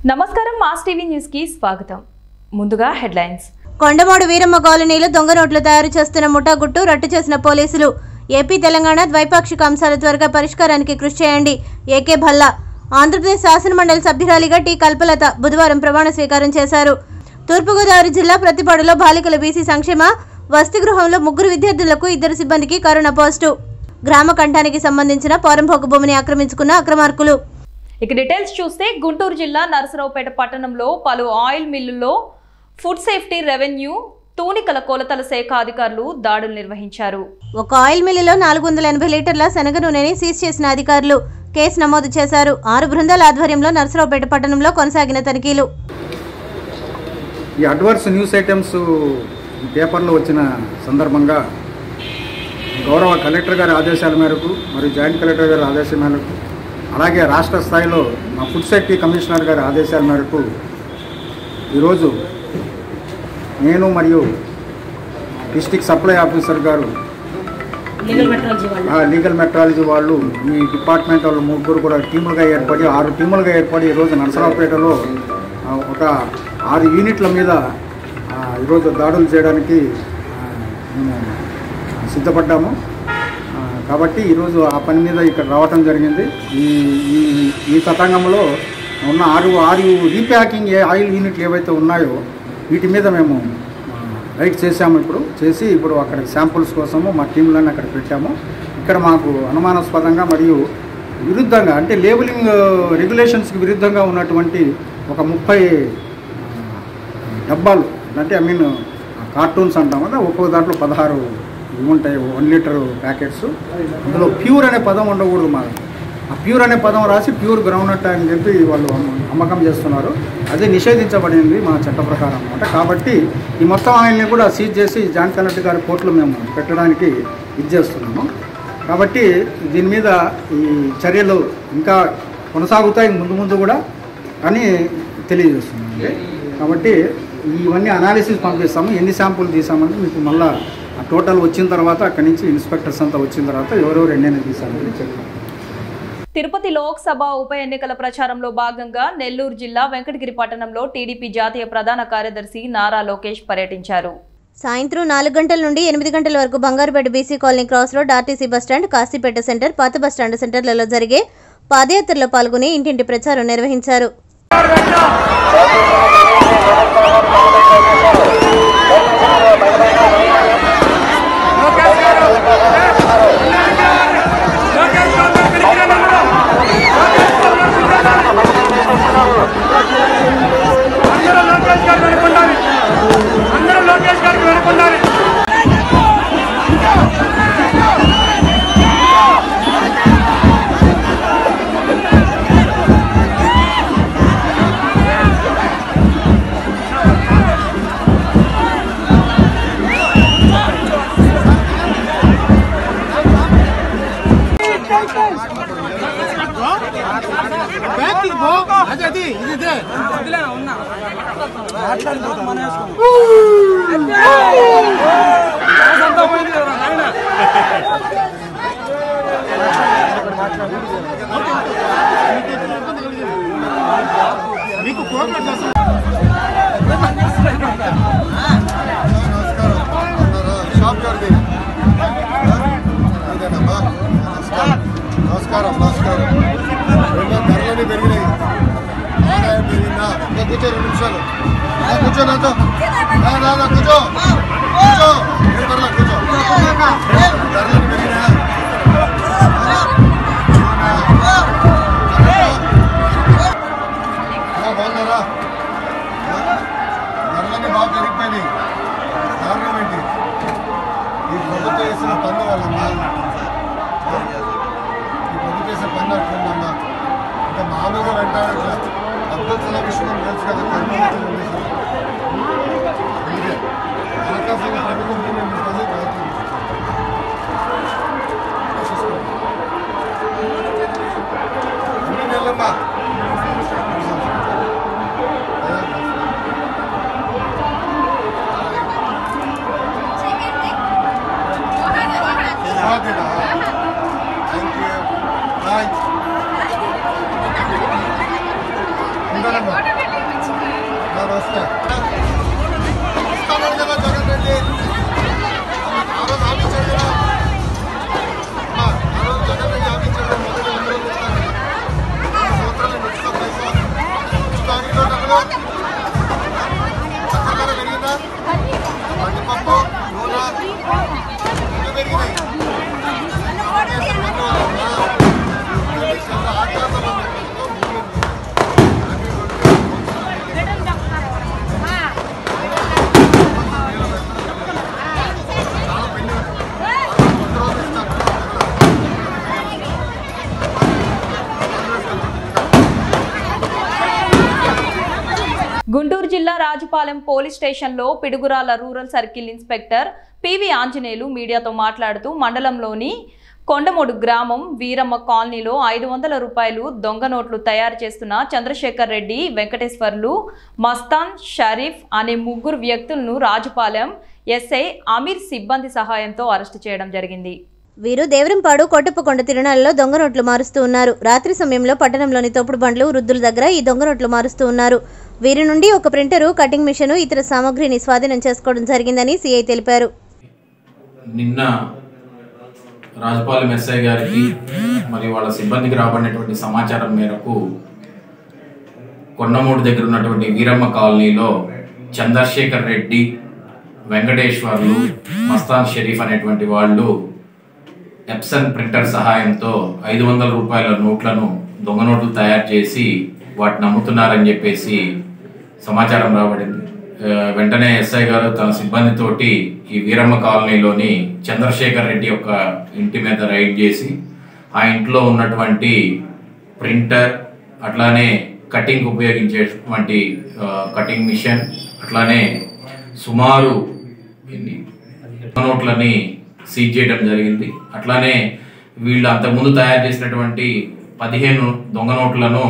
నమస్కారం mass TV news కి స్వాగతం ముందుగా హెడ్లైన్స్ కొండమూడు వీరమ్మ కాలనీలో దొంగ నోట్లు తయారు చేస్తున్న ముఠా గుట్టు రట్టు చేసిన పోలీసులు ఏపీ తెలంగాణ ద్వైపాక్షిక అంశాల త్వరగా పరిష్కారానికి కృషి చేయండి ఏకే భల్లా ఆంధ్రప్రదేశ్ శాసనమండలి సభ్యురాలిగా టీ కల్పలత బుధవారం ప్రమాణ స్వీకారం చేశారు తూర్పుగోదావరి జిల్లా ప్రతిపాడులో బాలికల బీసీ సంక్షేమ వసతి గృహంలో ముగ్గురు విద్యార్థులకు ఇద్దరు సిబ్బందికి కరోనా పాజిటివ్ గ్రామ కంఠానికి సంబంధించిన పోరంపోకు భూమిని ఆక్రమించుకున్న అక్రమార్కులు ఇక డీటెయిల్స్ చూస్తే గుంటూరు జిల్లా నరసరావుపేట పట్టణంలో పలు ఆయిల్ మిల్లుల్లో ఫుడ్ సేఫ్టీ రెవెన్యూ తూనికల కొలతల శాఖ అధికారులు దాడులు నిర్వహించారు ఒక ఆయిల్ మిల్లులో నాలుగు వందల ఎనభై లీటర్ల శనగ నూనెని సీజ్ చేసిన అధికారులు కేసు నమోదు చేశారు ఆరు బృందాల ఆధ్వర్యంలో నరసరావుపేట పట్టణంలో కొనసాగిన తనిఖీలు ఈ అడ్వర్స్ న్యూస్ ఐటమ్స్ ఈ పేపర్లో వచ్చిన సందర్భంగా గౌరవ కలెక్టర్ గారి ఆదేశాల మేరకు మరియు జాయింట్ కలెక్టర్ గారి ఆదేశాల మేరకు అలాగే రాష్ట్ర స్థాయిలో మా ఫుడ్ సేఫ్టీ కమిషనర్ గారి ఆదేశాల మేరకు ఈరోజు నేను మరియు డిస్టిక్ సప్లై ఆఫీసర్ గారు ఆ, లీగల్ మెట్రాలజీ వాళ్ళు ఈ డిపార్ట్మెంట్ వాళ్ళు ముగ్గురు కూడా టీములుగా ఏర్పడి ఆరు టీములుగా ఏర్పడి ఈరోజు నరసరావుపేటలో ఆ, ఒక ఆరు యూనిట్ల మీద ఆ, ఈరోజు దాడులు చేయడానికి ఆ, మేము సిద్ధపడ్డాము ఆ, కాబట్టి ఈరోజు ఆ పని మీద ఇక్కడ రావటం జరిగింది ఈ ఈ ఈ తతంగంలో ఉన్న ఆరు ఆరు రీప్యాకింగ్ ఏ ఆయిల్ యూనిట్లు ఏవైతే ఉన్నాయో వీటి మీద మేము ఆ, రైడ్ చేశాము ఇప్పుడు చేసి ఇప్పుడు అక్కడ శాంపుల్స్ కోసము మా టీంలను అక్కడ పెట్టాము ఇక్కడ మాకు అనుమానాస్పదంగా మరియు విరుద్ధంగా అంటే లేబులింగ్ రెగ్యులేషన్స్కి విరుద్ధంగా ఉన్నటువంటి ఒక ముప్పై డబ్బాలు అంటే ఐ మీన్ కార్టూన్స్ అంటాం కదా ఒక్కొక్క దాంట్లో పదహారు ఇవి ఉంటాయి వన్ లీటర్ ప్యాకెట్స్ అందులో ప్యూర్ అనే పదం ఉండకూడదు మా ఆ ప్యూర్ అనే పదం రాసి ప్యూర్ గ్రౌండ్నట్ అని చెప్పి వాళ్ళు అమ్మ- అమ్మకం చేస్తున్నారు అది నిషేధించబడింది మా చట్ట ప్రకారం అనమాట కాబట్టి ఈ మొత్తం ఆయిల్ని కూడా సీజ్ చేసి జాయింట్ కలెక్టర్ గారి కోర్టులో మేము పెట్టడానికి ఇది చేస్తున్నాము కాబట్టి దీని మీద ఈ చర్యలు ఇంకా కొనసాగుతాయి ముందు ముందు కూడా అని తెలియజేస్తున్నామండి కాబట్టి ఇవన్నీ అనాలిసిస్ పంపిస్తాము ఎన్ని శాంపుల్ తీసామని మీకు మళ్ళీ ఆ టోటల్ వచ్చిన తర్వాత అక్కడి నుంచి ఇన్స్పెక్టర్స్ అంతా వచ్చిన తర్వాత ఎవరెవరు ఎన్నెన్ని తీసామని చెప్తాం తిరుపతి లోక్సభ ఉప ఎన్నికల ప్రచారంలో భాగంగా నెల్లూరు జిల్లా వెంకటగిరి పట్టణంలో టీడీపీ జాతీయ ప్రధాన కార్యదర్శి నారా లోకేష్ పర్యటించారు సాయంత్రం నాలుగు గంటల నుండి ఎనిమిది గంటల వరకు Bangarupeta BC colony cross road RTC bus stand Kasipeta centre పాత బస్టాండ్ సెంటర్లలో జరిగే పాదయాత్రలో పాల్గొని ఇంటింటి ప్రచారం నిర్వహించారు అందరూ లోకేష్ గారికి వెనుకుండాలి అందరూ లోకేష్ గారికి వెనుకుండాలి షాప్ గారిది అదేనమ్మా నమస్కారం నమస్కారం నమస్కారం ఎన్నో ధరలన్నీ పెరిగినాయి ఆదాయం పెరిగిందా ఇంకా కూర్చో రెండు నిమిషాలు ఆ, కూర్చో నాతో రా, రా, రా, కూర్చో కూర్చో ఏం పర్లా కూర్చో ధరలన్నీ పెరిగినాయా ఆ, బాగున్నారా ఆ? ధరలన్నీ బాగా పెరిగిపోయినాయి కారణం ఏంటి ఈ ప్రభుత్వం వేసిన పన్ను వల్లమ్మా ఈ ప్రభుత్వం వేసిన పన్ను అట్లుందమ్మా ఇంకా మామూలుగా వెంటాడట్లా అబ్దుల్ సలాం విషయం తెలుసు కదా పన్ను వసూలు చేశారు. అందుకే హనకాసుల ప్రభుత్వం భూమి ఇస్తుంది ప్రభుత్వం చూసుకోండి. ఎన్ని నెలలమ్మా ఓకేనా థ్యాంక్ యూ బాయ్ ఉంటానమ్మా గుంటూరు జిల్లా రాజుపాలెం పోలీస్ స్టేషన్లో Piduguralla rural circle inspector PV Anjaneyulu మీడియాతో మాట్లాడుతూ మండలంలోని కొండమూడు గ్రామం వీరమ్మ కాలనీలో ఐదు వందల రూపాయలు దొంగ నోట్లు తయారు చేస్తున్న చంద్రశేఖర్ రెడ్డి వెంకటేశ్వర్లు మస్తాన్ షరీఫ్ అనే ముగ్గురు వ్యక్తులను రాజుపాలెం ఎస్ఐ అమీర్ సిబ్బంది సహాయంతో అరెస్టు చేయడం జరిగింది వీరు దేవరంపాడు కొట్టప్పకొండ తిరునాళ్ళలో దొంగ నోట్లు మారుస్తూ ఉన్నారు రాత్రి సమయంలో పట్టణంలోని తోపుడు బండ్లు వృద్ధుల దగ్గర ఈ దొంగ నోట్లు మారుస్తూ ఉన్నారు వీరి నుండి ఒక ప్రింటరు కటింగ్ మిషను ఇతర సామగ్రిని స్వాధీనం చేసుకోవడం జరిగిందని సీఐ తెలిపారు నిన్న రాజపాలెం ఎస్ఐ గారికి మరియు వాళ్ళ సిబ్బందికి రాబడినటువంటి సమాచారం మేరకు కొండమూడు దగ్గర ఉన్నటువంటి వీరమ్మ కాలనీలో చంద్రశేఖర్ రెడ్డి వెంకటేశ్వర్లు మస్తాన్ షరీఫ్ అనేటువంటి వాళ్ళు ఎప్సన్ ప్రింటర్ సహాయంతో ఐదు వందల రూపాయల నోట్లను దొంగ నోట్లు తయారు చేసి వాటిని అమ్ముతున్నారని చెప్పేసి సమాచారం రాబడింది ఆ, వెంటనే ఎస్ఐ గారు తన సిబ్బందితోటి ఈ వీరమ్మ కాలనీలోని చంద్రశేఖర్ రెడ్డి యొక్క ఇంటి మీద రైడ్ చేసి ఆ ఇంట్లో ఉన్నటువంటి ప్రింటర్ అట్లానే కటింగ్ ఉపయోగించేటువంటి ఆ, కటింగ్ మిషన్ అట్లానే సుమారు ఎన్ని నోట్లని సీజ్ చేయడం జరిగింది అట్లానే వీళ్ళు అంతకుముందు తయారు చేసినటువంటి పదిహేను దొంగ నోట్లను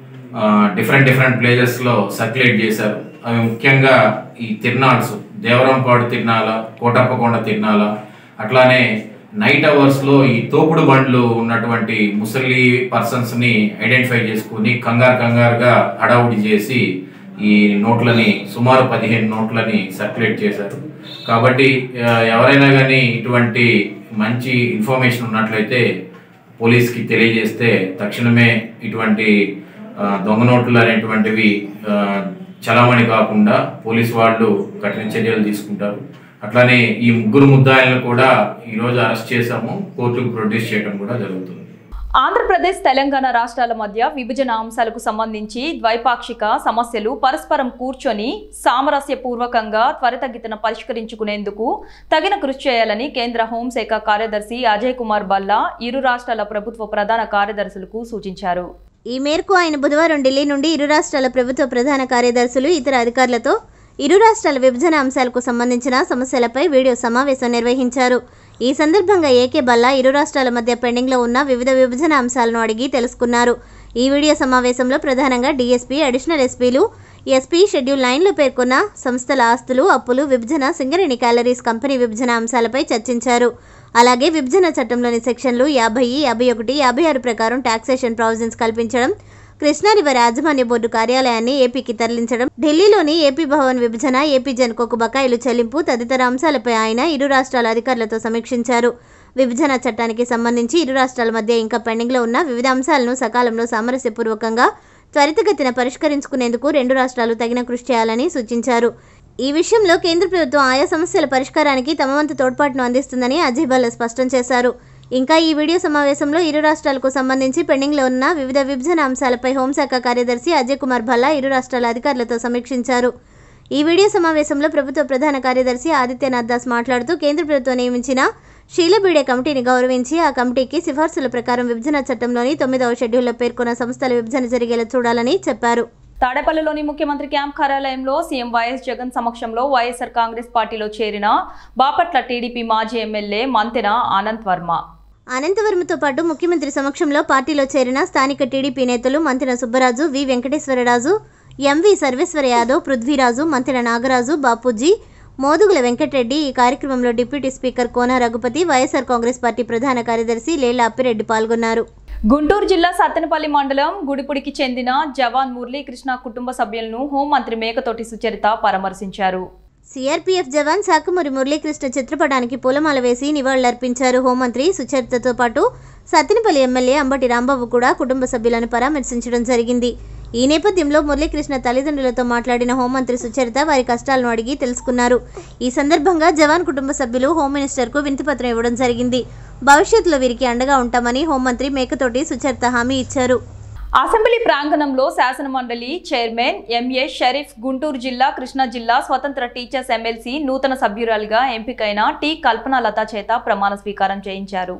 డిఫరెంట్ డిఫరెంట్ ప్లేసెస్లో సర్క్యులేట్ చేశారు అవి ముఖ్యంగా ఈ తిరునాళ్ళస్ దేవరంపాడు తిరునాల కోటప్పకొండ తిరునాల అట్లానే నైట్ అవర్స్లో ఈ తోపుడు బండ్లు ఉన్నటువంటి ముసలి పర్సన్స్ని ఐడెంటిఫై చేసుకుని కంగారు కంగారుగా హడావుడి చేసి ఈ నోట్లని సుమారు పదిహేను నోట్లని సర్క్యులేట్ చేశారు కాబట్టి ఆ, ఎవరైనా కానీ ఇటువంటి మంచి ఇన్ఫర్మేషన్ ఉన్నట్లయితే పోలీస్కి తెలియజేస్తే తక్షణమే ఇటువంటి ఆ, దొంగ నోట్లు అనేటువంటివి ఆ, చలామణి కాకుండా పోలీస్ వాళ్ళు కఠిన చర్యలు తీసుకుంటారు అట్లానే ఈ ముగ్గురు ముద్దాయిలను కూడా ఈరోజు అరెస్ట్ చేశాము కోర్టుకు ప్రొడ్యూస్ చేయడం కూడా జరుగుతుంది ఆంధ్రప్రదేశ్ తెలంగాణ రాష్ట్రాల మధ్య విభజన అంశాలకు సంబంధించి ద్వైపాక్షిక సమస్యలు పరస్పరం కూర్చొని సామరస్యపూర్వకంగా త్వరితగతిన పరిష్కరించుకునేందుకు తగిన కృషి చేయాలని కేంద్ర హోంశాఖ కార్యదర్శి అజయ్ కుమార్ బల్లా ఇరు రాష్ట్రాల ప్రభుత్వ ప్రధాన కార్యదర్శులకు సూచించారు ఈ మేరకు ఆయన బుధవారం ఢిల్లీ నుండి ఇరు రాష్ట్రాల ప్రభుత్వ ప్రధాన కార్యదర్శులు ఇతర అధికారులతో ఇరు రాష్ట్రాల విభజన అంశాలకు సంబంధించిన సమస్యలపై వీడియో సమావేశం నిర్వహించారు ఈ సందర్భంగా ఏకే బల్లా ఇరు రాష్ట్రాల మధ్య పెండింగ్లో ఉన్న వివిధ విభజన అంశాలను అడిగి తెలుసుకున్నారు ఈ వీడియో సమావేశంలో ప్రధానంగా డీఎస్పీ అడిషనల్ ఎస్పీలు ఎస్పీ షెడ్యూల్ నైన్లో పేర్కొన్న సంస్థల ఆస్తులు అప్పులు విభజన సింగరేణి క్యాలరీస్ కంపెనీ విభజన అంశాలపై చర్చించారు అలాగే విభజన చట్టంలోని సెక్షన్లు యాభై యాభై ఒకటి యాభై ఆరు ప్రకారం టాక్సేషన్ ప్రావిజన్స్ కల్పించడం కృష్ణా రివర్ యాజమాన్య బోర్డు కార్యాలయాన్ని ఏపీకి తరలించడం ఢిల్లీలోని ఏపీ భవన్ విభజన ఏపీ జన్కోకు బకాయిలు చెల్లింపు తదితర అంశాలపై ఆయన ఇరు రాష్ట్రాల అధికారులతో సమీక్షించారు విభజన చట్టానికి సంబంధించి ఇరు రాష్ట్రాల మధ్య ఇంకా పెండింగ్లో ఉన్న వివిధ అంశాలను సకాలంలో సామరస్యపూర్వకంగా త్వరితగతిన పరిష్కరించుకునేందుకు రెండు రాష్ట్రాలు తగిన కృషి చేయాలని సూచించారు ఈ విషయంలో కేంద్ర ప్రభుత్వం ఆయా సమస్యల పరిష్కారానికి తమ వంతు తోడ్పాటును అందిస్తుందని అజయ్ భల్లా స్పష్టం చేశారు ఇంకా ఈ వీడియో సమావేశంలో ఇరు రాష్ట్రాలకు సంబంధించి పెండింగ్లో ఉన్న వివిధ విభజన అంశాలపై హోంశాఖ కార్యదర్శి అజయ్ కుమార్ భల్లా ఇరు రాష్ట్రాల అధికారులతో సమీక్షించారు ఈ వీడియో సమావేశంలో ప్రభుత్వ ప్రధాన కార్యదర్శి ఆదిత్యనాథ్ దాస్ మాట్లాడుతూ కేంద్ర ప్రభుత్వం నియమించిన షీలబీడే కమిటీని గౌరవించి ఆ కమిటీకి సిఫార్సుల ప్రకారం విభజన చట్టంలోని తొమ్మిదవ షెడ్యూల్లో పేర్కొన్న సంస్థల విభజన జరిగేలా చూడాలని చెప్పారు తాడేపల్లిలోని ముఖ్యమంత్రి క్యాంప్ కార్యాలయంలో సీఎం వైఎస్ జగన్ సమక్షంలో వైఎస్ఆర్ కాంగ్రెస్ పార్టీలో చేరిన బాపట్ల టీడీపీ మాజీ ఎమ్మెల్యే మంతెన అనంత్ వర్మ అనంతవరంతో పాటు ముఖ్యమంత్రి సమక్షంలో పార్టీలో చేరిన స్థానిక టీడీపీ నేతలు మంతిన సుబ్బరాజు వి వెంకటేశ్వరరాజు ఎంవి సర్వేశ్వర యాదవ్ పృథ్వీరాజు మంతిన నాగరాజు బాపూజీ మోదుగుల వెంకటరెడ్డి ఈ కార్యక్రమంలో deputy speaker Kona Raghupathi YSR Congress party ప్రధాన కార్యదర్శి లేళ్ల అప్పిరెడ్డి పాల్గొన్నారు గుంటూరు జిల్లా సత్తెనపల్లి మండలం గుడిపుడికి చెందిన జవాన్ మురళీకృష్ణ కుటుంబ సభ్యులను హోంమంత్రి మేకతోటి సుచరిత పరామర్శించారు సిఆర్పీఎఫ్ జవాన్ శాఖమూరి మురళీకృష్ణ చిత్రపటానికి పూలమాల వేసి నివాళులర్పించారు హోంమంత్రి సుచరితతో పాటు సత్తెనపల్లి ఎమ్మెల్యే అంబటి రాంబాబు కూడా కుటుంబ సభ్యులను పరామర్శించడం జరిగింది ఈ నేపథ్యంలో మురళీకృష్ణ తల్లిదండ్రులతో మాట్లాడిన హోంమంత్రి సుచరిత వారి కష్టాలను అడిగి తెలుసుకున్నారు ఈ సందర్భంగా జవాన్ కుటుంబ సభ్యులు హోం మినిస్టర్కు వినతిపత్రం ఇవ్వడం జరిగింది భవిష్యత్తులో వీరికి అండగా ఉంటామని హోంమంత్రి మేకతోటి సుచరిత హామీ ఇచ్చారు అసెంబ్లీ ప్రాంగణంలో శాసనమండలి చైర్మన్ ఎంఏ షరీఫ్ గుంటూరు జిల్లా కృష్ణా జిల్లా స్వతంత్ర టీచర్స్ ఎమ్మెల్సీ నూతన సభ్యురాలిగా ఎంపికైన టి కల్పనాలత చేత ప్రమాణ స్వీకారం చేయించారు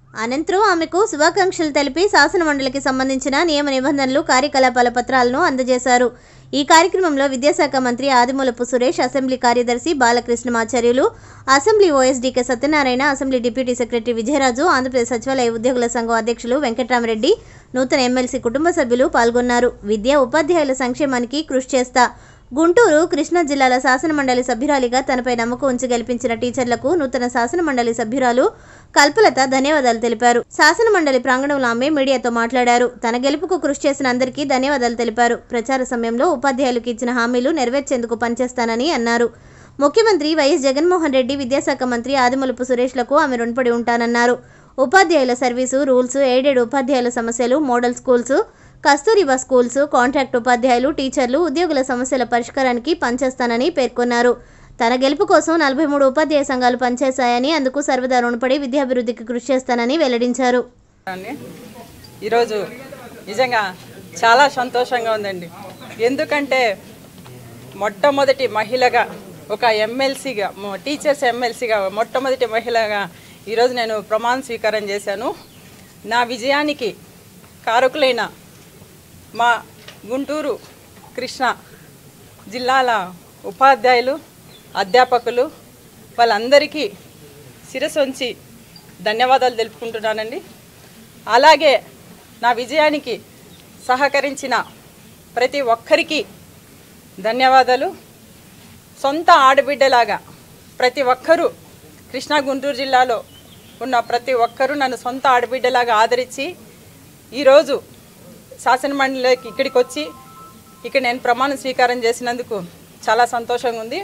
అనంతరం ఆమెకు శుభాకాంక్షలు తెలిపి శాసనమండలికి సంబంధించిన నియమ నిబంధనలు కార్యకలాపాల పత్రాలను అందజేశారు ఈ కార్యక్రమంలో విద్యాశాఖ మంత్రి ఆదిమూలపు సురేష్ అసెంబ్లీ కార్యదర్శి బాలకృష్ణమాచార్యులు అసెంబ్లీ ఓఎస్డీకే Satyanarayana assembly deputy secretary Vijayaraju Andhra Pradesh సచివాలయ ఉద్యోగుల సంఘం అధ్యక్షులు వెంకట్రామరెడ్డి నూతన ఎమ్మెల్సీ కుటుంబ సభ్యులు పాల్గొన్నారు విద్యా ఉపాధ్యాయుల సంక్షేమానికి కృషి చేస్తా గుంటూరు కృష్ణా జిల్లాల శాసనమండలి సభ్యురాలిగా తనపై నమ్మకం ఉంచి గెలిపించిన టీచర్లకు నూతన శాసనమండలి సభ్యురాలు కల్పలత ధన్యవాదాలు తెలిపారు శాసనమండలి ప్రాంగణంలో ఆమె మీడియాతో మాట్లాడారు తన గెలుపుకు కృషి చేసిన అందరికీ ధన్యవాదాలు తెలిపారు ప్రచార సమయంలో ఉపాధ్యాయులకు ఇచ్చిన హామీలు నెరవేర్చేందుకు పనిచేస్తానని అన్నారు ముఖ్యమంత్రి వైఎస్ జగన్మోహన్ రెడ్డి విద్యాశాఖ మంత్రి ఆదిమూలపు సురేష్లకు ఆమె రుణపడి ఉంటానన్నారు ఉపాధ్యాయుల సర్వీసు రూల్స్ ఎయిడెడ్ ఉపాధ్యాయుల సమస్యలు model schools Kasturba schools contract ఉపాధ్యాయులు టీచర్లు ఉద్యోగుల సమస్యల పరిష్కారానికి పనిచేస్తానని పేర్కొన్నారు తన గెలుపు కోసం నలభై మూడు ఉపాధ్యాయ సంఘాలు పనిచేశాయని అందుకు సర్వదా రుణపడి విద్యాభివృద్ధికి కృషి చేస్తానని వెల్లడించారు అండి ఈరోజు నిజంగా చాలా సంతోషంగా ఉందండి ఎందుకంటే మొట్టమొదటి మహిళగా ఒక ఎమ్మెల్సీగా టీచర్స్ ఎమ్మెల్సీగా మొట్టమొదటి మహిళగా ఈరోజు నేను ప్రమాణ స్వీకారం చేశాను నా విజయానికి కారకులైన మా గుంటూరు కృష్ణ జిల్లాల ఉపాధ్యాయులు అధ్యాపకులు వాళ్ళందరికీ శిరసొంచి ధన్యవాదాలు తెలుపుకుంటున్నానండి అలాగే నా విజయానికి సహకరించిన ప్రతి ఒక్కరికి ధన్యవాదాలు సొంత ఆడబిడ్డలాగా ప్రతి ఒక్కరూ కృష్ణా గుంటూరు జిల్లాలో ఉన్న ప్రతి ఒక్కరూ నన్ను సొంత ఆడబిడ్డలాగా ఆదరించి ఈరోజు శాసనమండలికి ఇక్కడికి వచ్చి ఇక్కడ నేను ప్రమాణ స్వీకారం చేసినందుకు చాలా సంతోషంగా ఉంది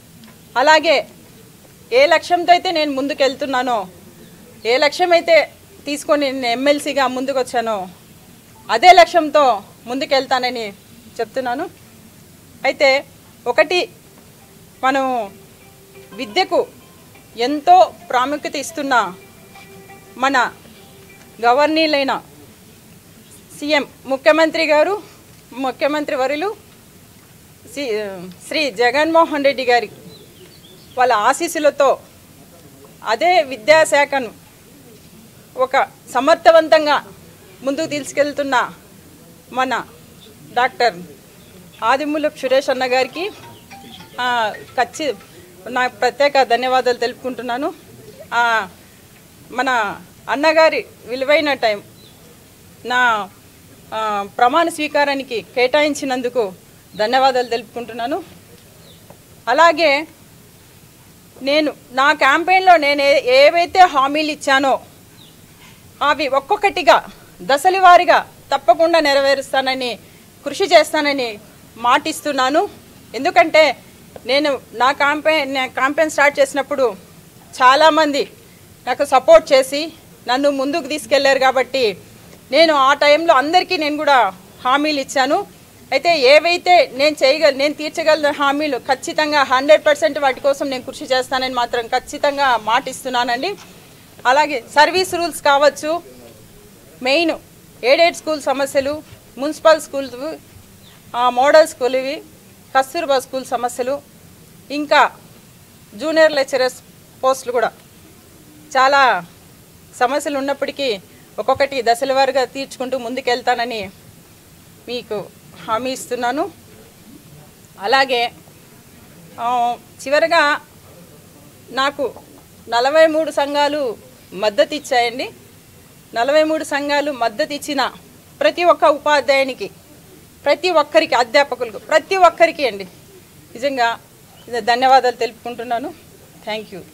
అలాగే ఏ లక్ష్యంతో అయితే నేను ముందుకు వెళ్తున్నానో ఏ లక్ష్యం అయితే తీసుకొని నేను ఎమ్మెల్సీగా ముందుకు వచ్చానో అదే లక్ష్యంతో ముందుకు వెళ్తానని చెప్తున్నాను అయితే ఒకటి మనం విద్యకు ఎంతో ప్రాముఖ్యత ఇస్తున్న మన గవర్నీలైన సీఎం ముఖ్యమంత్రి గారు ముఖ్యమంత్రి వరులు శ్రీ శ్రీ జగన్మోహన్ రెడ్డి గారి వాళ్ళ ఆశీస్సులతో అదే విద్యాశాఖను ఒక సమర్థవంతంగా ముందుకు తీసుకెళ్తున్న మన డాక్టర్ ఆదిమూలపు సురేష్ అన్న గారికి ఆ, ఖచ్చి నా ప్రత్యేక ధన్యవాదాలు తెలుపుకుంటున్నాను ఆ, మన అన్నగారి విలువైన టైం నా ఆ, ప్రమాణ స్వీకారానికి కేటాయించినందుకు ధన్యవాదాలు తెలుపుకుంటున్నాను అలాగే నేను నా క్యాంపెయిన్లో నేను ఏ- ఏవైతే హామీలు ఇచ్చానో అవి ఒక్కొక్కటిగా దశల వారీగా తప్పకుండా నెరవేరుస్తానని కృషి చేస్తానని మాటిస్తున్నాను ఎందుకంటే నేను నా క్యాంపెయిన్ నా క్యాంపెయిన్ స్టార్ట్ చేసినప్పుడు చాలామంది నాకు సపోర్ట్ చేసి నన్ను ముందుకు తీసుకెళ్లారు కాబట్టి నేను ఆ టైంలో అందరికీ నేను కూడా హామీలు ఇచ్చాను అయితే ఏవైతే నేను చేయగల నేను తీర్చగల హామీలు ఖచ్చితంగా హండ్రెడ్ పర్సెంట్ వాటి కోసం నేను కృషి చేస్తానని మాత్రం ఖచ్చితంగా మాటిస్తున్నానండి అలాగే సర్వీస్ రూల్స్ కావచ్చు మెయిన్ ఎయిడెడ్ స్కూల్ సమస్యలు మున్సిపల్ స్కూల్ మోడల్ స్కూల్ ఇవి కస్తూర్బా స్కూల్ సమస్యలు ఇంకా జూనియర్ లెక్చరర్స్ పోస్టులు కూడా చాలా సమస్యలు ఉన్నప్పటికీ ఒక్కొక్కటి దశల వారీగా తీర్చుకుంటూ ముందుకెళ్తానని మీకు హామీ ఇస్తున్నాను అలాగే ఆ, చివరగా నాకు నలభై మూడు సంఘాలు మద్దతు ఇచ్చాయండి నలభై మూడు సంఘాలు మద్దతు ఇచ్చిన ప్రతి ఒక్క ఉపాధ్యాయునికి ప్రతి ఒక్కరికి అధ్యాపకులకు ప్రతి ఒక్కరికి అండి నిజంగా ఇది ధన్యవాదాలు తెలుపుకుంటున్నాను థ్యాంక్ యూ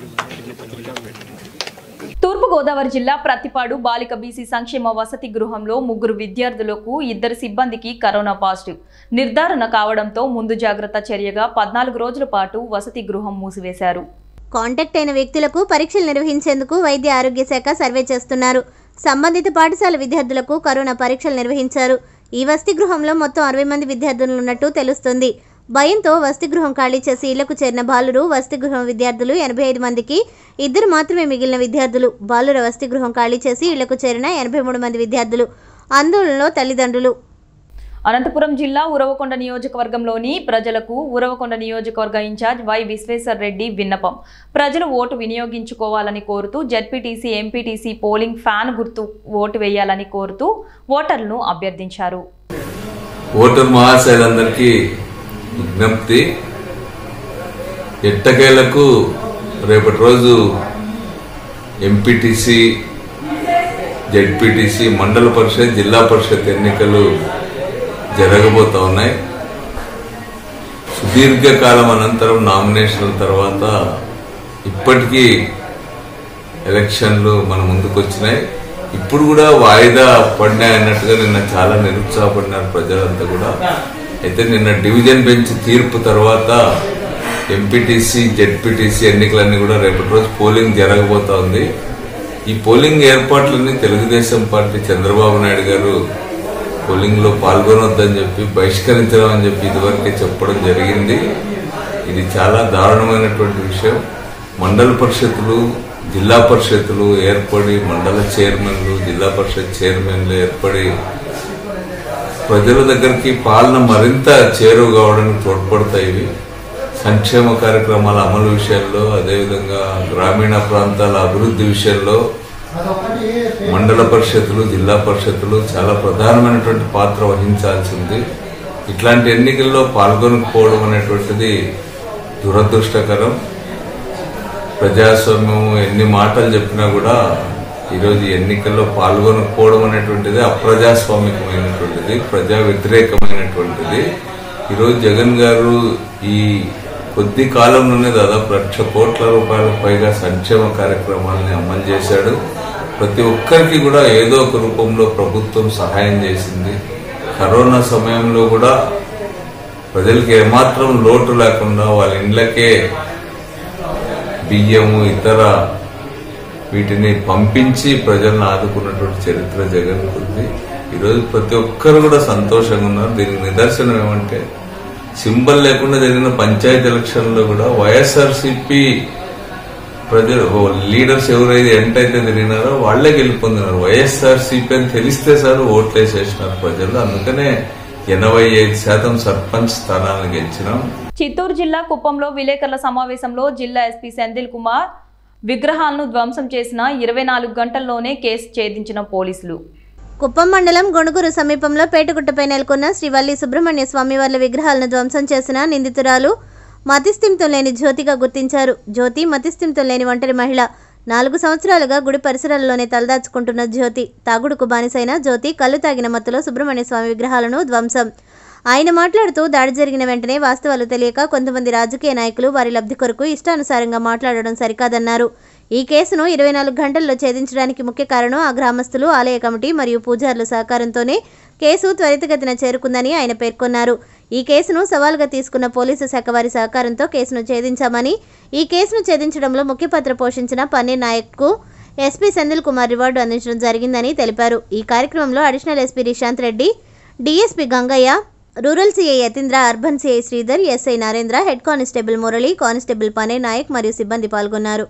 తూర్పుగోదావరి జిల్లా ప్రతిపాడు బాలిక బీసీ సంక్షేమ వసతి గృహంలో ముగ్గురు విద్యార్థులకు ఇద్దరు సిబ్బందికి కరోనా పాజిటివ్ నిర్ధారణ కావడంతో ముందు జాగ్రత్త చర్యగా పద్నాలుగు రోజుల పాటు వసతి గృహం మూసివేశారు కాంటాక్ట్ అయిన వ్యక్తులకు పరీక్షలు నిర్వహించేందుకు వైద్య ఆరోగ్య శాఖ సర్వే చేస్తున్నారు సంబంధిత పాఠశాల విద్యార్థులకు కరోనా పరీక్షలు నిర్వహించారు ఈ వసతి గృహంలో మొత్తం అరవై మంది విద్యార్థులు ఉన్నట్టు తెలుస్తుంది భయంతో వసతి గృహం ఖాళీ చేసి ఇళ్లకు చేరిన బాలురు వసతి గృహం విద్యార్థులు ఎనభై ఐదు మందికి ఇద్దరు మాత్రమే మిగిలిన విద్యార్థులు బాలుర వసతి గృహం ఖాళీ చేసి ఇళ్లకు చేరిన ఎనభై మూడు మంది విద్యార్థులు ఆందోళనలో తల్లిదండ్రులు అనంతపురం జిల్లా ఉరవకొండ నియోజకవర్గంలోని ప్రజలకు ఉరవకొండ నియోజకవర్గ ఇన్ఛార్జ్ వై విశ్వేశ్వర్ రెడ్డి విన్నపం ప్రజలు ఓటు వినియోగించుకోవాలని కోరుతూ జెడ్పీటీసీ ఎంపీటీసీ పోలింగ్ ఫ్యాన్ గుర్తు ఓటు వేయాలని కోరుతూ ఓటర్లను అభ్యర్థించారు ఓటర్ మహాశయులందరికీ విజ్ఞప్తి ఎట్టకేలకు రేపటి రోజు ఎంపీటీసీ జెడ్పీటీసీ మండల పరిషత్ జిల్లా పరిషత్ ఎన్నికలు జరగబోతా ఉన్నాయి సుదీర్ఘకాలం అనంతరం నామినేషన్ల తర్వాత ఇప్పటికీ ఎలక్షన్లు మన ముందుకు వచ్చినాయి ఇప్పుడు కూడా వాయిదా పడినాయి అన్నట్టుగా నిన్న చాలా నిరుత్సాహపడినారు ప్రజలంతా కూడా అయితే నిన్న డివిజన్ బెంచ్ తీర్పు తర్వాత ఎంపీటీసీ జెడ్పీటీసీ ఎన్నికలన్నీ కూడా రేపటి రోజు పోలింగ్ జరగబోతా ఉంది ఈ పోలింగ్ ఏర్పాట్లన్నీ తెలుగుదేశం పార్టీ చంద్రబాబు నాయుడు గారు పోలింగ్ లో పాల్గొనొద్దని చెప్పి బహిష్కరించడం అని చెప్పి ఇదివరకే చెప్పడం జరిగింది ఇది చాలా దారుణమైనటువంటి విషయం మండల పరిషత్తులు జిల్లా పరిషత్తులు ఏర్పడి మండల చైర్మన్లు జిల్లా పరిషత్ చైర్మన్లు ఏర్పడి ప్రజల దగ్గరికి పాలన మరింత చేరువ కావడానికి తోడ్పడతాయి ఇవి సంక్షేమ కార్యక్రమాల అమలు విషయంలో అదేవిధంగా గ్రామీణ ప్రాంతాల అభివృద్ధి విషయంలో మండల పరిషత్తులు జిల్లా పరిషత్తులు చాలా ప్రధానమైనటువంటి పాత్ర వహించాల్సింది ఇట్లాంటి ఎన్నికల్లో పాల్గొనకపోవడం అనేటువంటిది దురదృష్టకరం ప్రజాస్వామ్యం ఎన్ని మాటలు చెప్పినా కూడా ఈరోజు ఈ ఎన్నికల్లో పాల్గొనకపోవడం అనేటువంటిది అప్రజాస్వామికమైనటువంటిది ప్రజా వ్యతిరేకమైనటువంటిది ఈరోజు జగన్ గారు ఈ కొద్ది కాలంలోనే దాదాపు లక్ష కోట్ల రూపాయలకు పైగా సంక్షేమ కార్యక్రమాలని అమలు చేశాడు ప్రతి ఒక్కరికి కూడా ఏదో ఒక రూపంలో ప్రభుత్వం సహాయం చేసింది కరోనా సమయంలో కూడా ప్రజలకు ఏమాత్రం లోటు లేకుండా వాళ్ళ ఇండ్లకే బియ్యము ఇతర వీటిని పంపించి ప్రజలను ఆదుకున్నటువంటి చరిత్ర జగన్ ఉంది ఈరోజు ప్రతి ఒక్కరు కూడా సంతోషంగా ఉన్నారు దీనికి నిదర్శనం ఏమంటే సింబల్ లేకుండా జరిగిన పంచాయతీ ఎలక్షన్ లో కూడా వైఎస్ఆర్సీపీ ప్రజలు ఓ లీడర్స్ ఎవరైతే ఎంటైతే తిరిగినారో వాళ్లే గెలుపొందినారు వైఎస్ఆర్సీపీ అని తెలిస్తే సార్ ఓట్లు వేసేసినారు ప్రజలు అందుకనే ఎనభై ఐదు శాతం సర్పంచ్ స్థానాలను గెలిచినాం చిత్తూరు జిల్లా కుప్పంలో విలేకరుల సమావేశంలో జిల్లా ఎస్పీ సెంధిల్ కుమార్ విగ్రహాలను ధ్వంసం చేసిన ఇరవై నాలుగు గంటల్లోనే కేసు ఛేదించిన పోలీసులు కుప్పం మండలం గొణుగురు సమీపంలో పేటగుట్టపై నెలకొన్న శ్రీ వల్లి సుబ్రహ్మణ్య స్వామి వార్ల విగ్రహాలను ధ్వంసం చేసిన నిందితురాలు మతిస్థిమితం లేని జ్యోతిగా గుర్తించారు జ్యోతి మతిస్థిమితం లేని ఒంటరి మహిళ నాలుగు సంవత్సరాలుగా గుడి పరిసరాల్లోనే తలదాచుకుంటున్న జ్యోతి తాగుడుకు బానిసైన జ్యోతి కళ్ళు తాగిన మత్తులో సుబ్రహ్మణ్య స్వామి విగ్రహాలను ధ్వంసం ఆయన మాట్లాడుతూ దాడి జరిగిన వెంటనే వాస్తవాలు తెలియక కొంతమంది రాజకీయ నాయకులు వారి లబ్ధి కొరకు ఇష్టానుసారంగా మాట్లాడడం సరికాదన్నారు ఈ కేసును ఇరవై నాలుగు గంటల్లో ఛేదించడానికి ముఖ్య కారణం ఆ గ్రామస్తులు ఆలయ కమిటీ మరియు పూజారుల సహకారంతోనే కేసు త్వరితగతిన చేరుకుందని ఆయన పేర్కొన్నారు ఈ కేసును సవాల్గా తీసుకున్న పోలీసు శాఖ వారి సహకారంతో కేసును ఛేదించామని ఈ కేసును ఛేదించడంలో ముఖ్య పాత్ర పోషించిన పన్నీర్ నాయక్కు ఎస్పీ సెంధిల్ కుమార్ రివార్డు అందించడం జరిగిందని తెలిపారు ఈ కార్యక్రమంలో additional SP Rishanth Reddy DSP Gangaiah rural CI Yatindra urban CI Sridhar SI Narendra head constable Murali constable పనే నాయక్ మరియు సిబ్బంది పాల్గొన్నారు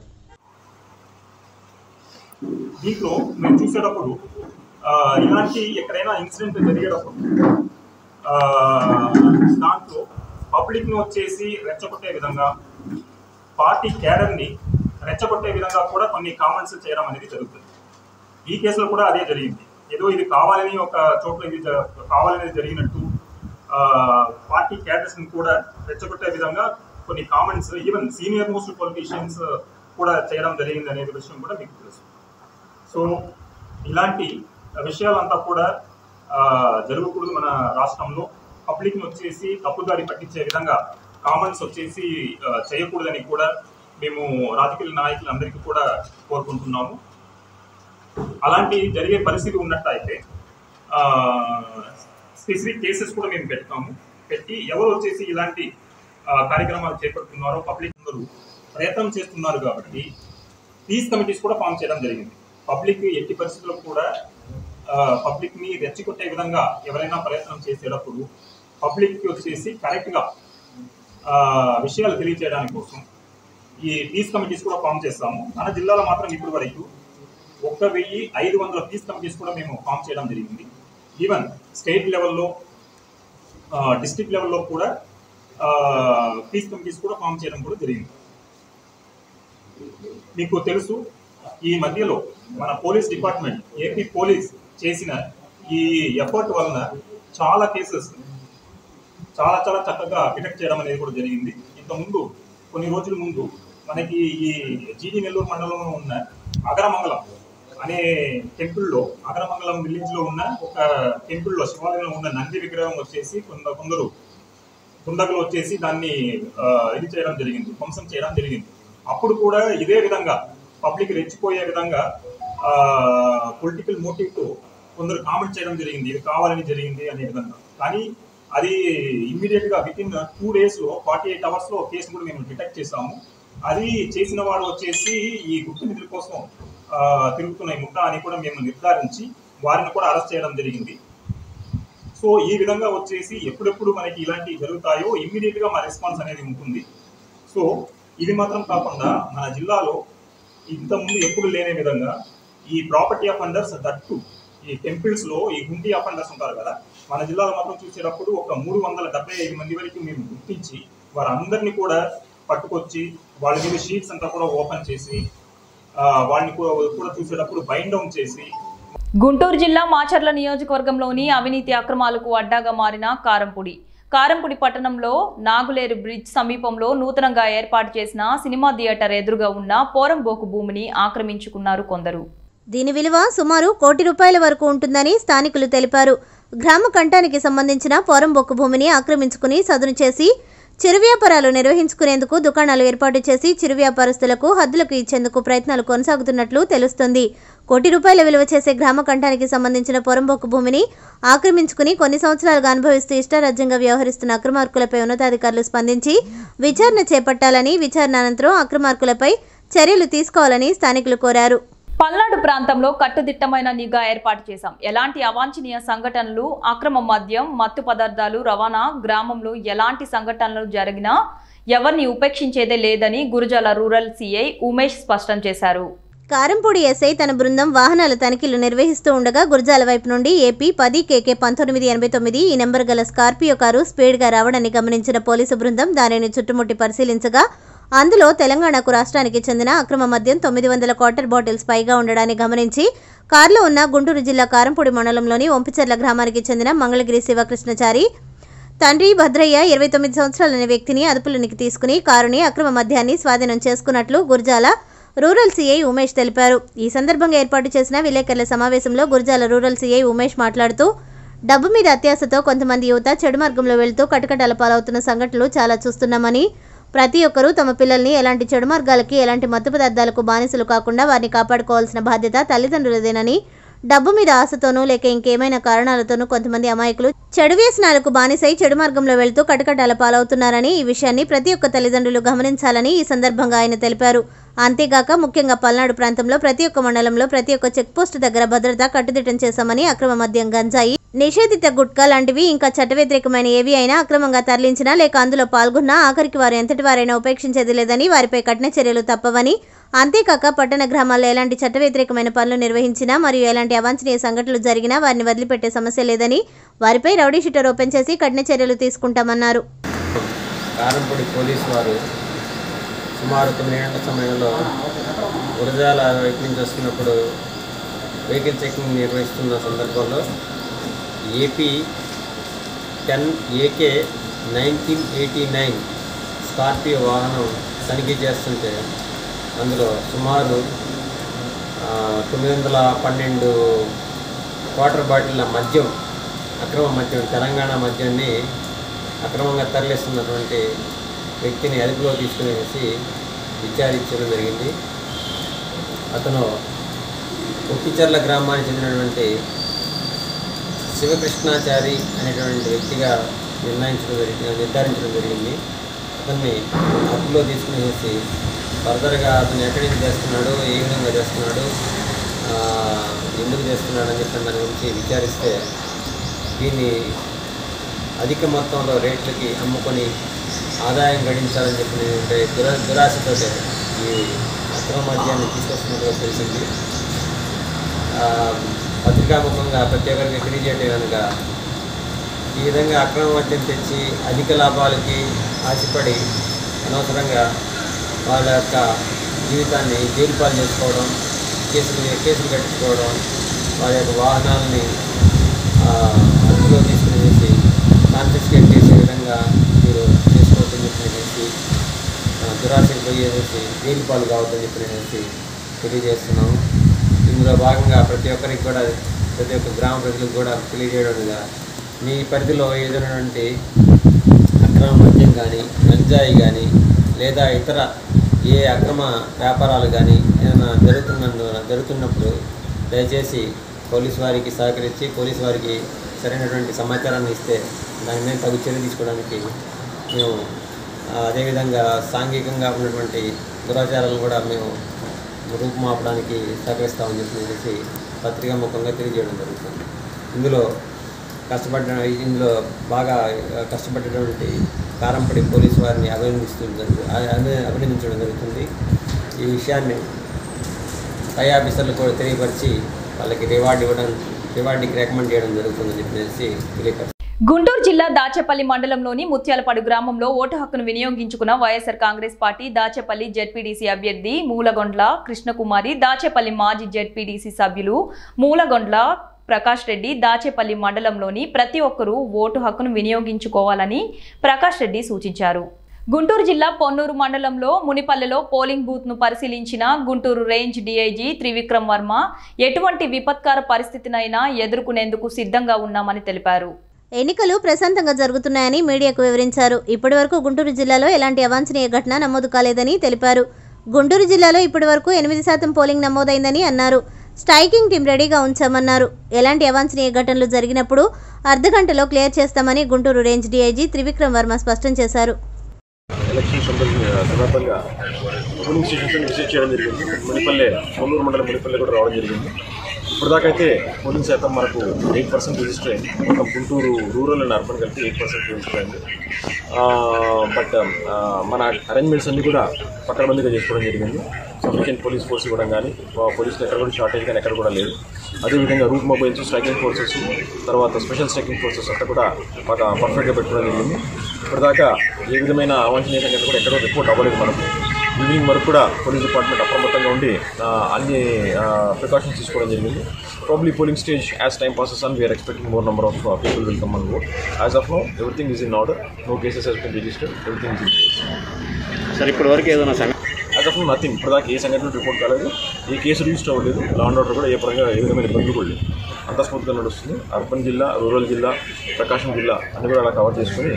దీంట్లో మేము చూసేటప్పుడు ఆ, ఇలాంటి ఎక్కడైనా ఇన్సిడెంట్ జరిగేటప్పుడు ఆ, దాంట్లో పబ్లిక్ను వచ్చేసి రెచ్చగొట్టే విధంగా పార్టీ క్యాడర్ని రెచ్చగొట్టే విధంగా కూడా కొన్ని కామెంట్స్ చేయడం అనేది జరుగుతుంది ఈ కేసులో కూడా అదే జరిగింది ఏదో ఇది కావాలని ఒక చోట్ల ఇది జ- కావాలని జరిగినట్టు ఆ, పార్టీ క్యాడర్స్ ని కూడా రెచ్చగొట్టే విధంగా కొన్ని comments even senior most politicians కూడా చేయడం జరిగింది అనే విషయం కూడా మీకు తెలుసు సో ఇలాంటి విషయాలంతా కూడా ఆ, జరగకూడదు మన రాష్ట్రంలో పబ్లిక్ వచ్చేసి తప్పుదారి పట్టించే విధంగా కామెంట్స్ వచ్చేసి ఆ, చేయకూడదని కూడా మేము రాజకీయ నాయకులందరికీ కూడా కోరుకుంటున్నాము అలాంటి జరిగే పరిస్థితి ఉన్నట్టయితే స్పెసిఫిక్ కేసెస్ కూడా మేము పెడతాము పెట్టి ఎవరు వచ్చేసి ఇలాంటి ఆ, కార్యక్రమాలు చేపడుతున్నారో పబ్లిక్ అందరూ ప్రయత్నం చేస్తున్నారు కాబట్టి పీస్ కమిటీస్ కూడా ఫామ్ చేయడం జరిగింది పబ్లిక్ ఎట్టి పరిస్థితుల్లో కూడా పబ్లిక్ ని రెచ్చగొట్టే విధంగా ఎవరైనా ప్రయత్నం చేసేటప్పుడు పబ్లిక్ కి వచ్చేసి కరెక్ట్ గా ఆ, విషయాలు తెలియజేయడానికి కోసం ఈ పీస్ కమిటీస్ కూడా ఫామ్ చేస్తాము మన జిల్లాలో మాత్రం ఇప్పటి వరకు ఒక్క వెయ్యి ఐదు వందల పీస్ కమిటీస్ కూడా మేము ఫామ్ చేయడం జరిగింది ఈవెన్ స్టేట్ లెవెల్లో డిస్ట్రిక్ట్ లెవెల్లో కూడా పీస్ కమిటీస్ కూడా ఫామ్ చేయడం కూడా జరిగింది మీకు తెలుసు ఈ మధ్యలో మన పోలీస్ డిపార్ట్మెంట్ ఏపీ పోలీస్ చేసిన ఈ ఎఫర్ట్ వలన చాలా కేసెస్ చాలా చాలా చక్కగా డిటెక్ట్ చేయడం అనేది కూడా జరిగింది ఇంతకుముందు కొన్ని రోజుల ముందు మనకి ఈ జీడి నెల్లూరు మండలంలో ఉన్న అగరమంగళం అనే టెంపుల్లో అగరమంగళం విలేజ్ లో ఉన్న ఒక టెంపుల్లో శివాలయంలో ఉన్న నంది విగ్రహం వచ్చేసి కొంద కొందరు దుండగులు వచ్చేసి దాన్ని ఆ, ఇది చేయడం జరిగింది ధ్వంసం చేయడం జరిగింది అప్పుడు కూడా ఇదే విధంగా పబ్లిక్ రెచ్చిపోయే విధంగా పొలిటికల్ మోటివ్ తో కొందరు కామెంట్ చేయడం జరిగింది ఇది కావాలని జరిగింది అనే విధంగా కానీ అది ఇమ్మీడియట్ గా విత్ ఇన్ టూ డేస్ లో ఫార్టీ ఎయిట్ అవర్స్ లో కేసు కూడా మేము డిటెక్ట్ చేసాము అది చేసిన వాడు వచ్చేసి ఈ గుప్త నిధుల కోసం ఆ, తిరుగుతున్న ఈ ముఠా అని కూడా మేము నిర్ధారించి వారిని కూడా అరెస్ట్ చేయడం జరిగింది సో ఈ విధంగా వచ్చేసి ఎప్పుడెప్పుడు మనకి ఇలాంటివి జరుగుతాయో ఇమ్మీడియట్ గా మా రెస్పాన్స్ అనేది ఉంటుంది సో ఇది మాత్రం కాకుండా మన జిల్లాలో ఇంతకుముందు ఎప్పుడు లేని విధంగా ఈ ప్రాపర్టీ ఆఫ్ అండర్స్ దట్టు ఈ టెంపుల్స్ లో ఈ గుంటి ఆఫ్ అండర్స్ ఉంటారు కదా మన జిల్లాలో మాత్రం చూసేటప్పుడు ఒక మూడు వందల డెబ్బై ఐదు మంది వరకు మేము గుర్తించి వారందరినీ కూడా పట్టుకొచ్చి వాళ్ళ మీద షీట్స్ అంతా కూడా ఓపెన్ చేసి ఆ, వాళ్ళని కూడా కూడా చూసేటప్పుడు బైండ్ డౌన్ చేసి గుంటూరు జిల్లా మాచర్ల నియోజకవర్గంలోని అవినీతి అక్రమాలకు అడ్డాగా మారిన కారంపూడి కారంపూడి పట్టణంలో నాగులేరు బ్రిడ్జ్ సమీపంలో నూతనంగా ఏర్పాటు చేసిన సినిమా థియేటర్ ఎదురుగా ఉన్న పోరంబోకు భూమిని ఆక్రమించుకున్నారు కొందరు దీని విలువ సుమారు కోటి రూపాయల వరకు ఉంటుందని స్థానికులు తెలిపారు గ్రామ కంఠానికి సంబంధించిన పోరంబొక్కు భూమిని ఆక్రమించుకుని సదును చేసి చిరు వ్యాపారాలు నిర్వహించుకునేందుకు దుకాణాలు ఏర్పాటు చేసి చిరు వ్యాపారస్తులకు హద్దులకు ఇచ్చేందుకు ప్రయత్నాలు కొనసాగుతున్నట్లు తెలుస్తుంది కోటి రూపాయల విలువ చేసే గ్రామ కంఠానికి సంబంధించిన పొరంబొక్కు భూమిని ఆక్రమించుకుని కొన్ని సంవత్సరాలుగా అనుభవిస్తూ ఇష్టారాజ్యంగా వ్యవహరిస్తున్న అక్రమార్కులపై ఉన్నతాధికారులు స్పందించి విచారణ చేపట్టాలని విచారణ అనంతరం అక్రమార్కులపై చర్యలు తీసుకోవాలని స్థానికులు కోరారు పల్నాడు ప్రాంతంలో కట్టుదిట్టమైన నిఘా ఏర్పాటు చేశాం ఎలాంటి అవాంఛనీయ సంఘటనలు అక్రమ మద్యం మత్తు పదార్థాలు రవాణా గ్రామంలో ఎలాంటి సంఘటనలు జరిగినా ఎవరిని ఉపేక్షించేదే లేదని గురుజాల రూరల్ సీఐ ఉమేష్ స్పష్టం చేశారు కారంపూడి ఎస్ఐ తన బృందం వాహనాల తనిఖీలు నిర్వహిస్తూ ఉండగా గురజాల వైపు నుండి ఏపీ పది కేకే పంతొమ్మిది ఎనభై తొమ్మిది ఈ నెంబర్ గల స్కార్పియో కారు స్పీడ్గా రావడాన్ని గమనించిన పోలీసు బృందం దానిని చుట్టుముట్టి పరిశీలించగా అందులో తెలంగాణకు రాష్ట్రానికి చెందిన అక్రమ మద్యం తొమ్మిది వందల క్వార్టర్ బాటిల్స్ పైగా ఉండడాన్ని గమనించి కారులో ఉన్న గుంటూరు జిల్లా కారంపూడి మండలంలోని ఒంపిచెర్ల గ్రామానికి చెందిన మంగళగిరి శివకృష్ణచారి తండ్రి భద్రయ్య ఇరవై తొమ్మిది సంవత్సరాలనే వ్యక్తిని అదుపులోనికి తీసుకుని కారుని అక్రమ మద్యాన్ని స్వాధీనం చేసుకున్నట్లు గురజాల రూరల్ సీఐ ఉమేష్ తెలిపారు ఈ సందర్భంగా ఏర్పాటు చేసిన విలేకరుల సమావేశంలో గురజాల రూరల్ సీఐ ఉమేష్ మాట్లాడుతూ డబ్బు మీద అత్యాశతో కొంతమంది యువత చెడు మార్గంలో వెళ్తూ కటకటాల పాలవుతున్న సంఘటనలు చాలా చూస్తున్నామని ప్రతి ఒక్కరూ తమ పిల్లల్ని ఎలాంటి చెడు మార్గాలకి ఎలాంటి మత్తు పదార్థాలకు బానిసలు కాకుండా వారిని కాపాడుకోవాల్సిన బాధ్యత తల్లిదండ్రులదేనని డబ్బు మీద ఆశతోనూ లేక ఇంకేమైనా కారణాలతోనూ కొంతమంది అమాయకులు చెడు వ్యసనాలకు బానిసై చెడు మార్గంలో వెళ్తూ కటకటాల పాలవుతున్నారని ఈ విషయాన్ని ప్రతి ఒక్క తల్లిదండ్రులు గమనించాలని ఈ సందర్భంగా ఆయన తెలిపారు అంతేగాక ముఖ్యంగా పల్నాడు ప్రాంతంలో ప్రతి ఒక్క మండలంలో ప్రతి ఒక్క చెక్ పోస్టు దగ్గర భద్రత కట్టుదిట్టం చేశామని అక్రమ మద్యం గంజాయి నిషేధిత గుట్కా లాంటివి ఇంకా చట్ట వ్యతిరేకమైన ఏవి అయినా అక్రమంగా తరలించినా లేక అందులో పాల్గొన్నా ఆఖరికి వారు ఎంతటి వారైనా ఉపేక్షించేది లేదని వారిపై కఠిన చర్యలు తప్పవని అంతేకాక పట్టణ గ్రామాల్లో ఎలాంటి చట్ట వ్యతిరేకమైన పనులు నిర్వహించినా మరియు ఎలాంటి అవాంఛనీయ సంఘటనలు జరిగినా వారిని వదిలిపెట్టే సమస్య లేదని వారిపై రౌడీ షీటర్ ఓపెన్ చేసి కఠిన చర్యలు తీసుకుంటామన్నారు కారంపొడి పోలీసు వారు సుమారు తొమ్మిది గంటల సమయంలో గురజాల వైపు నుంచి వస్తున్నప్పుడు వెహికల్ చెకింగ్ నిర్వహిస్తున్న సందర్భంలో AP ten AK nineteen eighty nine Scorpio వాహనం తనిఖీ చేస్తుంటే అందులో సుమారు ఆ, తొమ్మిది వందల పన్నెండు వాటర్ బాటిళ్ళ మద్యం అక్రమ మద్యం తెలంగాణ మద్యాన్ని అక్రమంగా తరలిస్తున్నటువంటి వ్యక్తిని అదుపులో తీసుకునేసి విచారించడం జరిగింది అతను ఉప్పిచర్ల గ్రామానికి చెందినటువంటి శివకృష్ణాచారి అనేటువంటి వ్యక్తిగా నిర్ణయించడం జరిగింది నిర్ధారించడం జరిగింది అతన్ని అదుపులో తీసుకునేసి ఫర్దర్గా అతను ఎక్కడి నుంచి చేస్తున్నాడు ఏ విధంగా చేస్తున్నాడు ఆ, ఎందుకు చేస్తున్నాడు అని చెప్పి దాని గురించి విచారిస్తే దీన్ని అధిక మొత్తంలో రేట్లకి అమ్ముకొని ఆదాయం గడించాలని చెప్పి నేను దురా దురాశతో ఈ అక్రమ మద్యాన్ని తీసుకొస్తున్నట్టుగా తెలిసింది ఆ, పత్రికాముఖంగా ప్రతి ఒక్కరికి తెలియజేయటం కనుక ఈ విధంగా అక్రమ మద్యం తెచ్చి అధిక లాభాలకి ఆశపడి అనవసరంగా వాళ్ళ యొక్క జీవితాన్ని జైలు పాలు చేసుకోవడం కేసులు కేసులు కట్టించుకోవడం వాళ్ళ యొక్క వాహనాలని ఆ, అదుపులో తీసుకునేసి కాన్ఫిస్కేట్ చేసే విధంగా మీరు చేసుకోవద్దని చెప్పేసి ఆ, దురాశకు పోయేసి జైలు పాలు కావద్దని చెప్పేసి తెలియజేస్తున్నాము ఇందులో భాగంగా ప్రతి ఒక్కరికి కూడా ప్రతి ఒక్క గ్రామ ప్రజలకు కూడా తెలియజేయడంగా మీ పరిధిలో ఏదైనటువంటి అక్రమ మద్యం కానీ గంజాయి కానీ లేదా ఇతర ఏ అక్రమ వ్యాపారాలు కానీ ఏదైనా జరుగుతున్నందున జరుగుతున్నప్పుడు దయచేసి పోలీసు వారికి సహకరించి పోలీసు వారికి సరైనటువంటి సమాచారాన్ని ఇస్తే దాని మీద తగు చర్య తీసుకోవడానికి మేము ఆ, అదేవిధంగా సాంఘికంగా ఉన్నటువంటి దురాచారాలను కూడా మేము రూపుమాపడానికి సహకరిస్తామని చెప్పేసి పత్రికా ముఖంగా తెలియజేయడం జరుగుతుంది ఇందులో కష్టపడిన ఇందులో బాగా ఆ, కష్టపడినటువంటి కారంపడి పోలీసు వారిని అభినందిస్తూ జరుగు- అ- అభి- అభినందించడం జరుగుతుంది ఈ విషయాన్ని పై ఆఫీసర్లు కూడా తెలియపరిచి వాళ్ళకి రివార్డ్ ఇవ్వడం రివార్డుకి రికమెండ్ చేయడం జరుగుతుందని చెప్పేసి తెలియపరిచి గుంటూరు జిల్లా దాచేపల్లి మండలంలోని ముత్యాలపాడు గ్రామంలో ఓటు హక్కును వినియోగించుకున్న YSR Congress party Dachepalli ZPTC అభ్యర్థి మూలగొండ్ల కృష్ణకుమారి దాచేపల్లి మాజీ జెడ్పీడీసీ సభ్యులు మూలగొండ్ల ప్రకాష్ రెడ్డి దాచేపల్లి మండలంలోని ప్రతి ఒక్కరూ ఓటు హక్కును వినియోగించుకోవాలని ప్రకాష్ రెడ్డి సూచించారు గుంటూరు జిల్లా పొన్నూరు మండలంలో మునిపల్లెలో పోలింగ్ బూత్ ను పరిశీలించిన గుంటూరు రేంజ్ డీఐజీ త్రివిక్రమ్ వర్మ ఎటువంటి విపత్కర పరిస్థితినైనా ఎదుర్కొనేందుకు సిద్ధంగా ఉన్నామని తెలిపారు ఎన్నికలు ప్రశాంతంగా జరుగుతున్నాయని మీడియాకు వివరించారు ఇప్పటివరకు గుంటూరు జిల్లాలో ఎలాంటి అవాంఛనీయ ఘటన నమోదు కాలేదని తెలిపారు గుంటూరు జిల్లాలో ఇప్పటివరకు ఎనిమిది శాతం పోలింగ్ నమోదైందని అన్నారు స్ట్రైకింగ్ టీం రెడీగా ఉంచామన్నారు ఎలాంటి అవాంఛనీయ ఘటనలు జరిగినప్పుడు అర్ధగంటలో క్లియర్ చేస్తామని గుంటూరు రేంజ్ డీఐజీ త్రివిక్రమ్ వర్మ స్పష్టం చేశారు ఎలక్షన్ సందర్భంగా సందర్భంగా పోలింగ్ స్టేషన్స్ విజిట్ చేయడం జరిగింది మునిపల్లె కొల్లూరు మండలం మునిపల్లె కూడా రావడం జరిగింది ఇప్పటిదాకా అయితే పోలింగ్ శాతం మనకు ఎయిట్ పర్సెంట్ రిజిస్టర్ అయింది మొత్తం గుంటూరు రూరల్ అండ్ అర్బన్ కలిపి ఎయిట్ పర్సెంట్ రిజిస్టర్ అయింది బట్ మన అరేంజ్మెంట్స్ అన్నీ కూడా పక్కడబందిగా చేసుకోవడం జరిగింది సఫిషియెంట్ పోలీస్ ఫోర్స్ ఇవ్వడం కానీ పోలీసులు ఎక్కడ కూడా షార్టేజ్ కానీ ఎక్కడ కూడా లేదు అదేవిధంగా రూట్ మొబైల్స్ స్ట్రైకింగ్ ఫోర్సెస్ తర్వాత స్పెషల్ స్ట్రైకింగ్ ఫోర్సెస్ అంతా కూడా బాగా పర్ఫెక్ట్గా పెట్టుకోవడం జరిగింది ఇప్పటిదాకా ఏ విధమైన అవాంఛనీయ సంఘటన కూడా ఎక్కడో రిపోర్ట్ అవ్వలేదు మనకు ఈవినింగ్ వరకు కూడా పోలీస్ డిపార్ట్మెంట్ అప్రమత్తంగా ఉండి ఆ, అన్ని ప్రికాషన్స్ తీసుకోవడం జరిగింది probably polling stage as time passes and we are expecting more number of people will come and vote as of now everything is in order no cases has been registered everything is in case sir ఇప్పటి వరకు ఏదైనా సంఘటన as of no nothing ఇప్పటిదాకా ఏ సంఘటన report కాలేదు ఏ case register అవ్వలేదు law and order కూడా ఏ పరంగా ఏ విధమైన ఇబ్బంది కూడా లేదు అంతా స్మూత్గా నడుస్తుంది అర్బన్ జిల్లా రూరల్ జిల్లా ప్రకాశం జిల్లా అన్ని కూడా అలా కవర్ చేసుకొని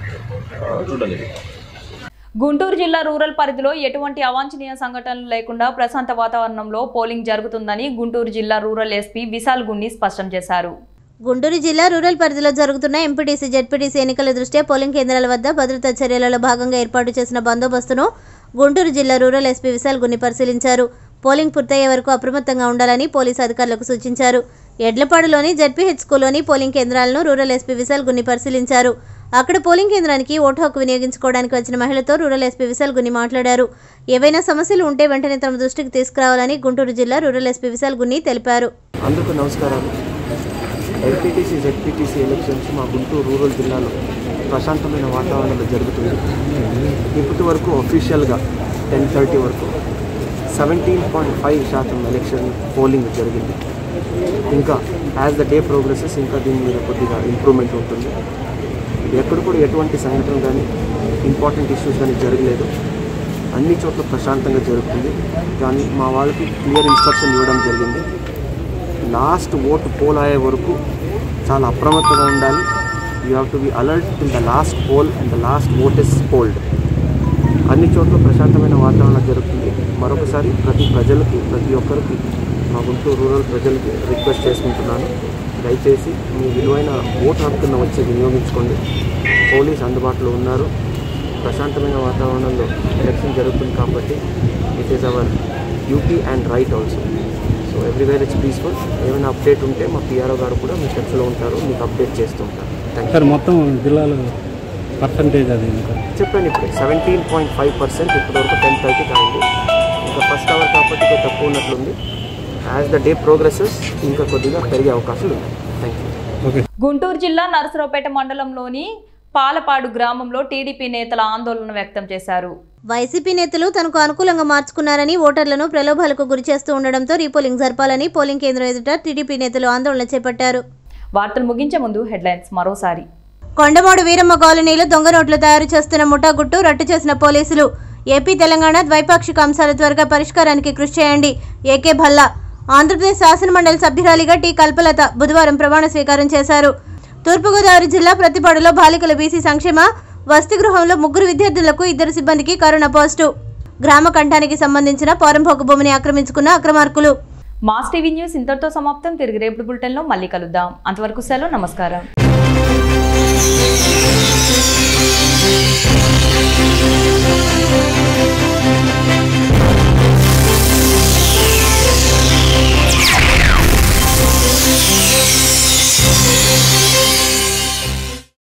ఆ, చూడడం జరిగింది గుంటూరు జిల్లా రూరల్ పరిధిలో ఎటువంటి అవాంఛనీయ సంఘటనలు లేకుండా ప్రశాంత వాతావరణంలో పోలింగ్ జరుగుతుందని గుంటూరు జిల్లా రూరల్ ఎస్పీ విశాల్ గున్ని స్పష్టం చేశారు గుంటూరు జిల్లా రూరల్ పరిధిలో జరుగుతున్న ఎంపీటీసీ జెడ్పీటీసీ ఎన్నికల దృష్ట్యా పోలింగ్ కేంద్రాల వద్ద భద్రతా చర్యలలో భాగంగా ఏర్పాటు చేసిన బందోబస్తును గుంటూరు జిల్లా రూరల్ ఎస్పీ విశాల్ గున్ని పరిశీలించారు పోలింగ్ పూర్తయ్యే వరకు అప్రమత్తంగా ఉండాలని పోలీసు అధికారులకు సూచించారు ఎడ్లపాడులోని జెడ్పీహెచ్ స్కూల్లోని పోలింగ్ కేంద్రాలను రూరల్ ఎస్పీ విశాల్ గున్ని పరిశీలించారు అక్కడ పోలింగ్ కేంద్రానికి ఓటు హక్కు వినియోగించుకోవడానికి వచ్చిన మహిళతో రూరల్ ఎస్పీ విశాల్ గున్ని మాట్లాడారు ఏవైనా సమస్యలు ఉంటే వెంటనే తమ దృష్టికి తీసుకురావాలని గుంటూరు జిల్లా రూరల్ ఎస్పీ విశాల్ గున్ని తెలిపారు అందరికీ నమస్కారాలు ఎల్పీటీసీ జెడ్పీటీసీ ఎలక్షన్స్ మా గుంటూరు రూరల్ జిల్లాలో ప్రశాంతమైన వాతావరణంలో జరుగుతుంది ఇప్పటి వరకు అఫీషియల్గా టెన్ థర్టీ వరకు సెవెంటీన్ పాయింట్ ఫైవ్ శాతం ఎలక్షన్ పోలింగ్ జరిగింది ఇంకా యాజ్ ద డే ప్రోగ్రెసెస్ ఇంకా దీని మీద కొద్దిగా ఇంప్రూవ్మెంట్ ఉంటుంది ఎక్కడ కూడా ఎటువంటి సంఘటన కానీ ఇంపార్టెంట్ ఇష్యూస్ కానీ జరగలేదు అన్ని చోట్ల ప్రశాంతంగా జరుగుతుంది కానీ మా వాళ్ళకి క్లియర్ ఇన్స్ట్రక్షన్ ఇవ్వడం జరిగింది లాస్ట్ ఓటు పోల్ అయ్యే వరకు చాలా అప్రమత్తంగా ఉండాలి you have to be alert in the last poll and the last vote is polled అన్ని చోట్ల ప్రశాంతమైన వాతావరణం జరుగుతుంది మరొకసారి ప్రతి ప్రజలకి ప్రతి ఒక్కరికి మా గుంటూరు రూరల్ ప్రజలకి రిక్వెస్ట్ చేసుకుంటున్నాను దయచేసి మీ విలువైన ఓటు హక్కును వచ్చి వినియోగించుకోండి పోలీస్ అందుబాటులో ఉన్నారు ప్రశాంతమైన వాతావరణంలో ఎలక్షన్ జరుగుతుంది కాబట్టి it is our duty and right also so everywhere it's peaceful ఏమైనా అప్డేట్ ఉంటే మా పిఆర్ఓ గారు కూడా మీ టచ్లో ఉంటారు మీకు అప్డేట్ చేస్తూ ఉంటారు థ్యాంక్ సార్ మొత్తం జిల్లాలో పర్సంటేజ్ అది ఇంకా చెప్పాను ఇప్పుడే సెవెంటీన్ పాయింట్ ఫైవ్ పర్సెంట్ ఇప్పటివరకు టెన్ థర్టీ కాయింది ఇంకా ఫస్ట్ అవర్ కాబట్టి కొద్దిగా తక్కువ ఉన్నట్లుంది యాజ్ ద డే ప్రోగ్రెసెస్ ఇంకా కొద్దిగా పెరిగే అవకాశాలు ఉన్నాయి థ్యాంక్ యూ ఓకే గుంటూరు జిల్లా నరసరావుపేట మండలంలోని పాలపాడు గ్రామంలో టీడీపీ నేతల ఆందోళన వ్యక్తం చేశారు వైసీపీ నేతలు తనకు అనుకూలంగా మార్చుకున్నారని ఓటర్లను ప్రలోభాలకు గురి చేస్తూ ఉండడంతో రీపోలింగ్ జరపాలని పోలింగ్ కేంద్రం ఎదుట టీడీపీ నేతలు ఆందోళన చేపట్టారు వార్తలు ముగించే ముందు హెడ్లైన్స్ మరోసారి కొండమూడు వీరమ్మ కాలనీలో దొంగ నోట్లు తయారు చేస్తున్న ముఠా గుట్టు రట్టు చేసిన పోలీసులు ఏపీ తెలంగాణ ద్వైపాక్షిక అంశాల త్వరగా పరిష్కారానికి కృషి చేయండి ఏకే భల్లా ఆంధ్రప్రదేశ్ శాసనమండలి సభ్యురాలిగా టీ కల్పలత బుధవారం ప్రమాణ స్వీకారం చేశారు తూర్పుగోదావరి జిల్లా ప్రతిపాడులో బాలికల బీసీ సంక్షేమ వసతి గృహంలో ముగ్గురు విద్యార్థులకు ఇద్దరు సిబ్బందికి కరోనా పాజిటివ్ గ్రామ కంఠానికి సంబంధించిన పోరంపోకు భూమిని ఆక్రమించుకున్న అక్రమార్కులు మాస్ టీవీ న్యూస్ ఇంతటితో సమాప్తం తిరిగి రేపు బులెటిన్లో మళ్ళీ కలుద్దాం అంతవరకు సెలవు నమస్కారం Thank you.